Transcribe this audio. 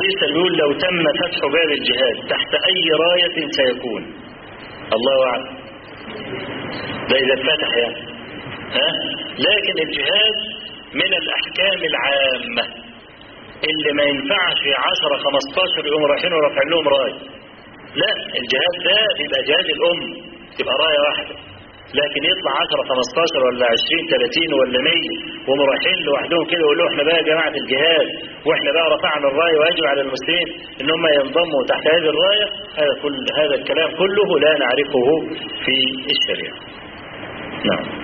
بيسأل بيقول لو تم فتح باب الجهاد تحت أي راية سيكون الله أعلم ده إذا اتفتح يعني ها لكن الجهاد من الأحكام العامة اللي ما ينفعش 10 15 يقوم رايحين ورافعين لهم رايه لا الجهاد ده بيبقى جهاد الأم تبقى رايه واحده لكن يطلع 10 15 ولا 20 30 ولا 100 وهم رايحين لوحدهم كده يقولوا احنا بقى يا جماعه الجهاد واحنا بقى رفعنا الرايه ويجب على المسلمين ان هم ينضموا تحت هذه الرايه هذا كل هذا الكلام كله لا نعرفه في الشريعه. نعم.